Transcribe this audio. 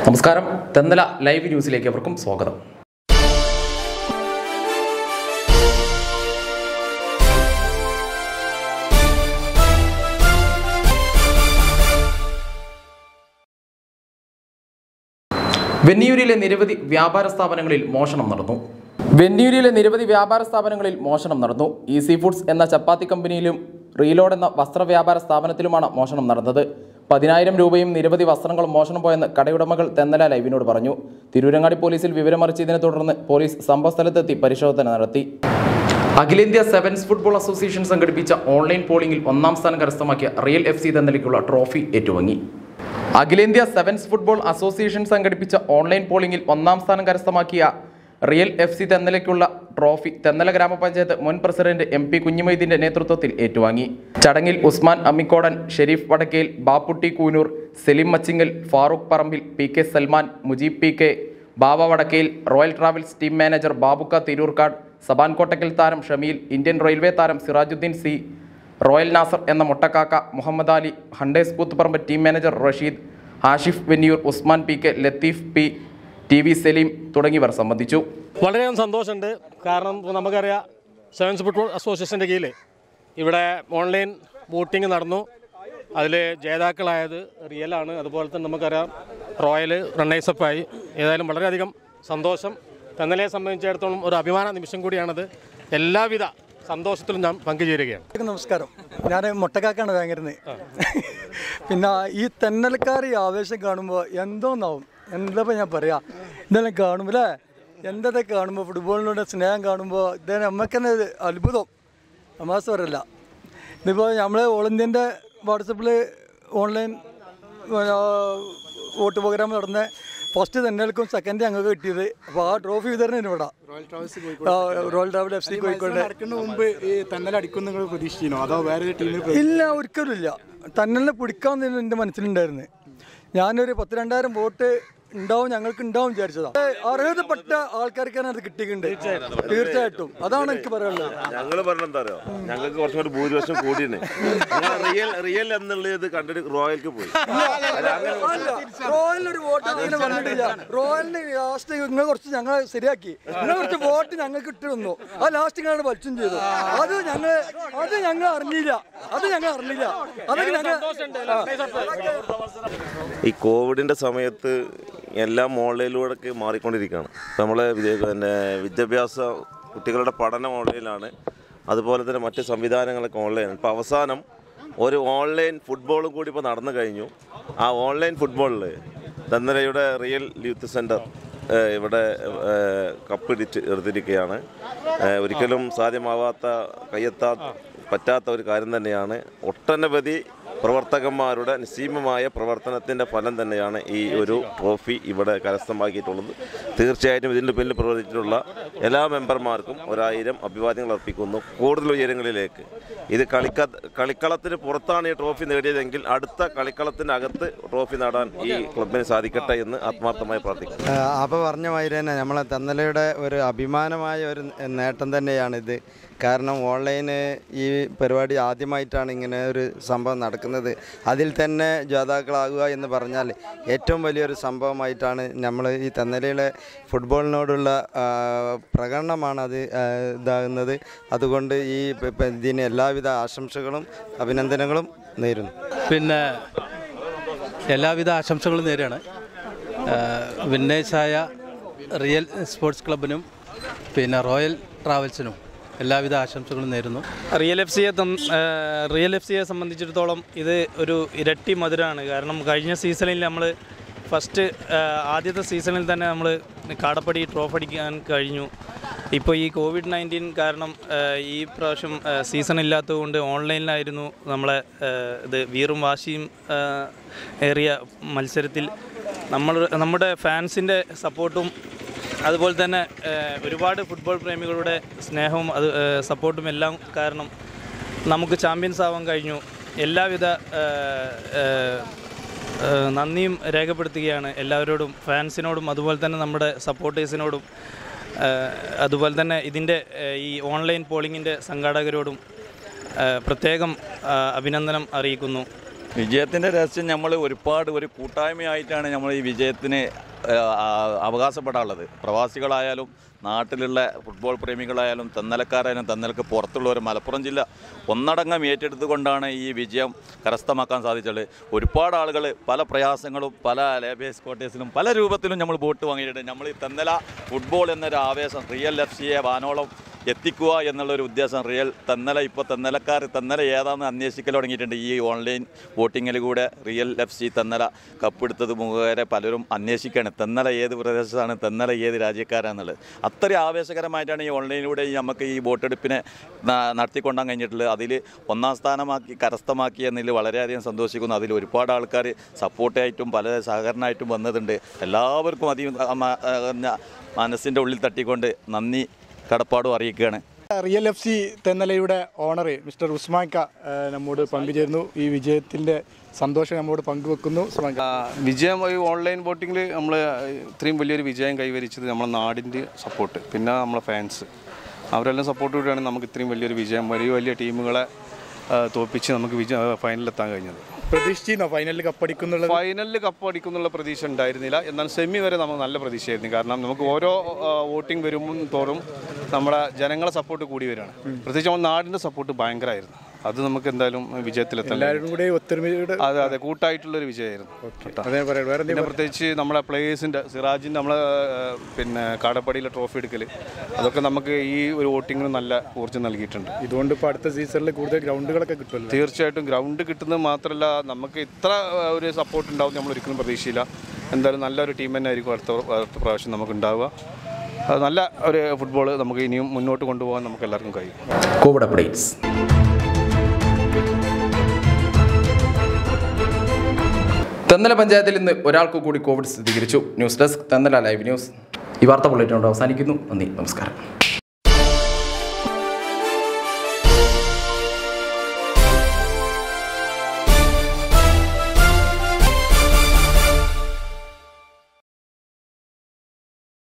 നമസ്കാരം തെന്നല ലൈവ് ന്യൂസിലേക്ക് അവർക്കും സ്വാഗതം വെന്നിയൂരിലെ നിരവധി വ്യാപാര സ്ഥാപനങ്ങളിൽ മോഷണം നടന്നു വെന്നിയൂരിലെ നിരവധി വ്യാപാര സ്ഥാപനങ്ങളിൽ മോഷണം നടന്നു ഈസി ഫുഡ്സ് എന്ന ചപ്പാത്തി കമ്പനിയിലും റീലോഡ് എന്ന വസ്ത്ര വ്യാപാര സ്ഥാപനത്തിലുമാണ് മോഷണം നടന്നത് പതിനായിരം രൂപയും നിരവധി വസ്ത്രങ്ങളും മോഷണം പോയെന്ന് കടയുടമകൾ തെന്നല ലൈവിനോട് പറഞ്ഞു തിരൂരങ്ങാടി പോലീസിൽ വിവരമറിച്ചതിനെ തുടർന്ന് പോലീസ് സംഭവസ്ഥലത്തെത്തി പരിശോധന നടത്തി അഖിലേന്ത്യാ സെവൻസ് ഫുട്ബോൾ അസോസിയേഷൻ സംഘടിപ്പിച്ച ഓൺലൈൻ പോളിംഗിൽ ഒന്നാം സ്ഥാനം കരസ്ഥമാക്കിയ റിയൽ എഫ് സി തെന്നലയ്ക്കുള്ള ട്രോഫി ഏറ്റുവാങ്ങി അഖിലേന്ത്യാ സെവൻസ് ഫുട്ബോൾ അസോസിയേഷൻ സംഘടിപ്പിച്ച ഓൺലൈൻ പോളിംഗിൽ ഒന്നാം സ്ഥാനം കരസ്ഥമാക്കിയ റിയൽ എഫ് സി തെന്നലയ്ക്കുള്ള ട്രോഫി തെന്നല ഗ്രാമപഞ്ചായത്ത് മുൻ പ്രസിഡന്റ് എം പി കുഞ്ഞുമൊയ്തീന്റെ നേതൃത്വത്തിൽ ഏറ്റുവാങ്ങി ചടങ്ങിൽ Usman Ammikodan Shereef Vadakkel Bapputty Koonoor Selim Machingal Farooq Parambil P K Salman Mujeeb P K Baba Vadakkel royal travels team manager ബാബുക്ക തിരൂർക്കാട് സബാൻ കോട്ടക്കൽ താരം ഷമീൽ ഇന്ത്യൻ റെയിൽവേ താരം സിറാജുദ്ദീൻ സി റോയൽ നാസർ എന്ന മുട്ടക്കാക്ക Muhammad Ali hunters Koothuparamba team manager Rasheed Ashif Venniyur Usman P K Latheef P T V Saleem തുടങ്ങിയവർ സംബന്ധിച്ചു വളരെയധികം സന്തോഷമുണ്ട് കാരണം ഇപ്പോൾ നമുക്കറിയാം സെവൻസ് ഫുട്ബോൾ അസോസിയേഷൻ്റെ കീഴിൽ ഇവിടെ ഓൺലൈൻ വോട്ടിംഗ് നടന്നു അതിൽ ജേതാക്കളായത് റിയലാണ് അതുപോലെ തന്നെ നമുക്കറിയാം റോയൽ റണ്ണേഴ്സപ്പായി ഏതായാലും വളരെയധികം സന്തോഷം തെന്നലയെ സംബന്ധിച്ചിടത്തോളം ഒരു അഭിമാന നിമിഷം കൂടിയാണത് എല്ലാവിധ സന്തോഷത്തിലും ഞാൻ പങ്കുചേരുകയാണ് എല്ലാവർക്കും നമസ്കാരം ഞാൻ മുട്ടക്കാക്കാണ് വാങ്ങരുന്നത് പിന്നെ ഈ തെന്നൽക്കാർ ഈ ആവേശം കാണുമ്പോൾ എന്തോന്നാവും എന്താ ഞാൻ പറയാ ഇതെല്ലാം കാണുമ്പോൾ അല്ലേ എന്തൊക്കെ കാണുമ്പോൾ ഫുട്ബോളിനോട് സ്നേഹം കാണുമ്പോൾ ഇതേ നമുക്ക് തന്നെ ഒരു അത്ഭുതം തമാശ പറയല്ല ഇതിപ്പോൾ നമ്മൾ ഓൾ ഇന്ത്യൻ്റെ വാട്സപ്പിൽ ഓൺലൈൻ വോട്ട് പ്രോഗ്രാം നടന്ന ഫസ്റ്റ് തെന്നൽക്കും സെക്കൻഡ് ഞങ്ങൾക്ക് കിട്ടിയത് അപ്പോൾ ആ ട്രോഫി വിതരണം ഇവിടെ ആ, royal travel F C Kozhikode നടക്കുന്ന മുമ്പ് ഈ തന്നൽ അടിക്കും നിങ്ങൾ പ്രതീക്ഷിച്ചിരുന്നോ അതോ വേറെ ടീമിൽ ഇല്ല ഒരിക്കലും ഇല്ല തന്നെ പിടിക്കാമെന്ന് എൻ്റെ മനസ്സിലുണ്ടായിരുന്നു ഞാനൊരു പത്ത് രണ്ടായിരം വോട്ട് ഉണ്ടാവും ഞങ്ങൾക്ക് ഉണ്ടാവും വിചാരിച്ചതാ ഏ, അർഹതപ്പെട്ട ആൾക്കാർക്കാണ് അത് കിട്ടിയിട്ടുണ്ട് തീർച്ചയായിട്ടും അതാണ് എനിക്ക് പറയാനുള്ളത് ഞങ്ങൾ പറഞ്ഞ എന്താ അറിയോ ഞങ്ങൾക്ക് കുറച്ചും കൂടി ഭൂരിപക്ഷം കൂടിയാണ് ഞങ്ങൾ റിയൽ റിയൽ എന്നുള്ളത് കണ്ടിട്ട് റോയൽക്ക് പോയി അല്ല, അങ്ങനെ റോയലിന് ഒരു വോട്ട് അങ്ങനെ വന്നിട്ടില്ല റോയലിന് ലാസ്റ്റ് നിങ്ങൾ കുറച്ച് ഞങ്ങൾ ശരിയാക്കി നിങ്ങൾ കുറച്ച് വോട്ട് ഞങ്ങൾക്ക് ഇട്ട് വന്നു ആ ലാസ്റ്റ് ഞങ്ങൾ വലിച്ചും ചെയ്തു അത് ഞങ്ങൾ അത് ഞങ്ങൾ അറിഞ്ഞില്ല അത് ഞങ്ങൾ അറിഞ്ഞില്ല അതൊക്കെ ഞങ്ങൾ ഈ കോവിഡിന്റെ സമയത്ത് എല്ലാം ഓൺലൈനിലൂടെ മാറിക്കൊണ്ടിരിക്കുകയാണ് നമ്മളെ വിദ്യ- പിന്നെ വിദ്യാഭ്യാസ കുട്ടികളുടെ പഠനം ഓൺലൈനിലാണ് അതുപോലെ തന്നെ മറ്റ് സംവിധാനങ്ങളൊക്കെ ഓൺലൈനാണ് ഇപ്പോൾ അവസാനം ഒരു ഓൺലൈൻ ഫുട്ബോളും കൂടി ഇപ്പോൾ നടന്നു കഴിഞ്ഞു ആ ഓൺലൈൻ ഫുട്ബോളിൽ തെന്നരയുടെ റിയൽ യൂത്ത് സെൻറ്റർ ഏഹ് ഇവിടെ ഏഹ് കപ്പിടിച്ച് എടുത്തിരിക്കുകയാണ് ഏഹ് ഒരിക്കലും സാധ്യമാവാത്ത കയ്യെത്താ പറ്റാത്ത ഒരു കാര്യം തന്നെയാണ് ഒട്ടനവധി പ്രവർത്തകന്മാരുടെ നിസ്സീമമായ പ്രവർത്തനത്തിൻ്റെ ഫലം തന്നെയാണ് ഈ ഒരു ട്രോഫി ഇവിടെ കരസ്ഥമാക്കിയിട്ടുള്ളത് തീർച്ചയായിട്ടും ഇതിൻ്റെ പിന്നിൽ പ്രവർത്തിച്ചിട്ടുള്ള എല്ലാ മെമ്പർമാർക്കും ഒരായിരം അഭിവാദ്യങ്ങൾ അർപ്പിക്കുന്നു കൂടുതൽ ഉയരങ്ങളിലേക്ക് ഇത് കളിക്ക കളിക്കളത്തിന് പുറത്താണ് ഈ ട്രോഫി നേടിയതെങ്കിൽ അടുത്ത കളിക്കളത്തിനകത്ത് ട്രോഫി നേടാൻ ഈ ക്ലബിന് സാധിക്കട്ടെ എന്ന് ആത്മാർത്ഥമായി പ്രാർത്ഥിക്കുന്നു അപ്പോൾ പറഞ്ഞ മാതിരി തന്നെ നമ്മളെ തെന്നലയുടെ ഒരു അഭിമാനമായ ഒരു നേട്ടം തന്നെയാണിത് കാരണം ഓൺലൈന് ഈ പരിപാടി ആദ്യമായിട്ടാണ് ഇങ്ങനെ ഒരു സംഭവം നടക്കുന്നത് അതിൽ തന്നെ ജേതാക്കളാകുക എന്ന് പറഞ്ഞാൽ ഏറ്റവും വലിയൊരു സംഭവമായിട്ടാണ് നമ്മൾ ഈ തെന്നലയിലെ ഫുട്ബോളിനോടുള്ള ആ, പ്രകടനമാണ് അത് ആ, ഇതാകുന്നത് അതുകൊണ്ട് ഈ പ- പ- ഇതിന് എല്ലാവിധ ആശംസകളും അഭിനന്ദനങ്ങളും നേരുന്നു പിന്നെ എല്ലാവിധ ആശംസകളും നേരെയാണ് വിന്നേഴ്സായ റിയൽ സ്പോർട്സ് ക്ലബിനും പിന്നെ റോയൽ ട്രാവൽസിനും എല്ലാവിധ ആശംസകളും നേരുന്നു റിയൽ എഫ് സിയെ റിയൽ എഫ് സിയെ സംബന്ധിച്ചിടത്തോളം ഇത് ഒരു ഇരട്ടി മധുരമാണ് കാരണം കഴിഞ്ഞ സീസണിൽ നമ്മൾ ഫസ്റ്റ് ആദ്യത്തെ സീസണിൽ തന്നെ നമ്മൾ കാടപ്പടി ട്രോഫ് അടിക്കാൻ കഴിഞ്ഞു ഇപ്പോൾ ഈ കോവിഡ് നയൻറ്റീൻ കാരണം ആ, ഈ പ്രാവശ്യം ആ, സീസൺ ഇല്ലാത്തതുകൊണ്ട് ഓൺലൈനിലായിരുന്നു നമ്മളെ ആ, ഇത് വീറും വാശിയും ആ, ഏറിയ മത്സരത്തിൽ നമ്മൾ നമ്മുടെ ഫാൻസിൻ്റെ സപ്പോർട്ടും അതുപോലെ തന്നെ ഏഹ്, ഒരുപാട് ഫുട്ബോൾ പ്രേമികളുടെ സ്നേഹവും അത് ഏഹ്, സപ്പോർട്ടും എല്ലാം കാരണം നമുക്ക് ചാമ്പ്യൻസ് ആവാൻ കഴിഞ്ഞു എല്ലാവിധ ഏഹ്, ഏഹ്, ഏഹ്, നന്ദിയും രേഖപ്പെടുത്തുകയാണ് എല്ലാവരോടും ഫാൻസിനോടും അതുപോലെ തന്നെ നമ്മുടെ സപ്പോർട്ടേഴ്സിനോടും ഏഹ്, അതുപോലെ തന്നെ ഇതിൻ്റെ ഏഹ്, ഈ ഓൺലൈൻ പോളിങ്ങിൻ്റെ സംഘാടകരോടും ഏഹ്, പ്രത്യേകം ഏഹ്, അഭിനന്ദനം അറിയിക്കുന്നു വിജയത്തിൻ്റെ രഹസ്യം നമ്മൾ ഒരുപാട് ഒരു കൂട്ടായ്മയായിട്ടാണ് നമ്മൾ ഈ വിജയത്തിന് ആ, ആ, അവകാശപ്പെടാനുള്ളത് പ്രവാസികളായാലും നാട്ടിലുള്ള ഫുട്ബോൾ പ്രേമികളായാലും തെന്നലക്കാരായാലും തെന്നലക്ക് പുറത്തുള്ളവർ മലപ്പുറം ജില്ല ഒന്നടങ്കം ഏറ്റെടുത്തുകൊണ്ടാണ് ഈ വിജയം കരസ്ഥമാക്കാൻ സാധിച്ചത് ഒരുപാട് ആളുകൾ പല പ്രയാസങ്ങളും പല ലേബേഴ്സ് ക്വാർട്ടേഴ്സിലും പല രൂപത്തിലും നമ്മൾ വോട്ട് വാങ്ങിയിട്ടുണ്ട് നമ്മൾ ഈ തെന്നല ഫുട്ബോൾ എന്നൊരു ആവേശം റിയൽ എഫ് സിയെ വാനോളം എത്തിക്കുക എന്നുള്ളൊരു ഉദ്ദേശം റിയൽ തെന്നല ഇപ്പോൾ തെന്നലക്കാർ തെന്നല ഏതാണെന്ന് അന്വേഷിക്കൽ തുടങ്ങിയിട്ടുണ്ട് ഈ ഓൺലൈൻ വോട്ടിങ്ങിൽ കൂടെ റിയൽ എഫ് സി തെന്നല കപ്പെടുത്തത് മുഖേന പലരും അന്വേഷിക്കുകയാണ് തെന്നല ഏത് പ്രദേശത്താണ് തെന്നല ഏത് രാജ്യക്കാരാണെന്നുള്ളത് അത്രയും ആവേശകരമായിട്ടാണ് ഈ ഓൺലൈനിലൂടെ ഈ നമുക്ക് ഈ വോട്ടെടുപ്പിനെ ന- നടത്തിക്കൊണ്ടാൻ കഴിഞ്ഞിട്ടുള്ളത് അതിൽ ഒന്നാം സ്ഥാനമാക്കി കരസ്ഥമാക്കി എന്നതിൽ വളരെയധികം സന്തോഷിക്കുന്നു അതിൽ ഒരുപാട് ആൾക്കാർ സപ്പോർട്ടായിട്ടും പല സഹകരണമായിട്ടും വന്നതുണ്ട് എല്ലാവർക്കും അധികം മനസ്സിൻ്റെ ഉള്ളിൽ തട്ടിക്കൊണ്ട് നന്ദി കടപ്പാടും അറിയിക്കുകയാണ് റിയൽ എഫ് സി തെന്നലയുടെ ഓണർ മിസ്റ്റർ ഉസ്മാൻക ഏഹ്, നമ്മോട് പങ്കുചേരുന്നു ഈ വിജയത്തിന്റെ സന്തോഷം നമ്മോട് പങ്കുവെക്കുന്നു ഉസ്മാൻക വിജയം ഈ ഓൺലൈൻ വോട്ടിങ്ങിൽ നമ്മൾ ഇത്രയും വലിയൊരു വിജയം കൈവരിച്ചത് നമ്മുടെ നാടിൻ്റെ സപ്പോർട്ട് പിന്നെ നമ്മളെ ഫാൻസ് അവരെല്ലാം സപ്പോർട്ട് കൂടിയാണ് നമുക്ക് ഇത്രയും വലിയൊരു വിജയം വലിയ വലിയ ടീമുകളെ ആ, തോൽപ്പിച്ച് നമുക്ക് വിജയ ഫൈനലിലെത്താൻ കഴിഞ്ഞത് പ്രതീക്ഷിച്ചിരുന്നോ ഫൈനലിൽ കപ്പടിക്കുന്നുള്ള ഫൈനലിൽ കപ്പ് അടിക്കുന്നുള്ള പ്രതീക്ഷ ഉണ്ടായിരുന്നില്ല എന്നാൽ സെമി വരെ നമുക്ക് നല്ല പ്രതീക്ഷയായിരുന്നു കാരണം നമുക്ക് ഓരോ വോട്ടിംഗ് വരുമ്പോൾ തോറും നമ്മുടെ ജനങ്ങളെ സപ്പോർട്ട് കൂടി വരികയാണ് പ്രത്യേകിച്ച് നമ്മുടെ നാടിൻ്റെ സപ്പോർട്ട് ഭയങ്കരമായിരുന്നു അത് നമുക്ക് എന്തായാലും വിജയത്തിലെത്താൻ എല്ലാവരും കൂടെ ഒത്തൊരുമയുടെ അതെ അതെ കൂട്ടായിട്ടുള്ളൊരു വിജയമായിരുന്നു കേട്ടോ. അതേ പറയാം വേറെ പിന്നെ പ്രത്യേകിച്ച് നമ്മളെ പ്ലേയേഴ്സിൻ്റെ സിറാജിൻ്റെ നമ്മളെ ഏഹ്, പിന്നെ കാടപ്പടിയിലെ ട്രോഫി എടുക്കൽ അതൊക്കെ നമുക്ക് ഈ ഒരു വോട്ടിങ്ങിന് നല്ല ഊർജ്ജം നൽകിയിട്ടുണ്ട് ഇതുകൊണ്ട് ഇപ്പോൾ അടുത്ത സീസണിൽ കൂടുതൽ ഗ്രൗണ്ടുകളൊക്കെ കിട്ടുമല്ലോ തീർച്ചയായിട്ടും ഗ്രൗണ്ട് കിട്ടുന്നത് മാത്രമല്ല നമുക്ക് ഇത്ര ഏഹ്, ഒരു സപ്പോർട്ട് ഉണ്ടാവും നമ്മൾ ഒരിക്കലും പ്രതീക്ഷയില്ല എന്തായാലും നല്ലൊരു ടീം തന്നെ ആയിരിക്കും അടുത്ത അടുത്ത പ്രാവശ്യം നമുക്ക് ഉണ്ടാവുക അത് നല്ല ഒരു ഫുട്ബോൾ നമുക്ക് ഇനിയും മുന്നോട്ട് കൊണ്ടുപോകാൻ നമുക്ക് എല്ലാവർക്കും കഴിയും കോവിഡ് അപ്ഡേറ്റ്സ് തെന്നല പഞ്ചായത്തിൽ ഇന്ന് ഒരാൾക്ക് കൂടി കോവിഡ് സ്ഥിരീകരിച്ചു news desk Thennala live news ഈ വാർത്ത ബുള്ളറ്റിനോട് അവസാനിക്കുന്നു നന്ദി നമസ്കാരം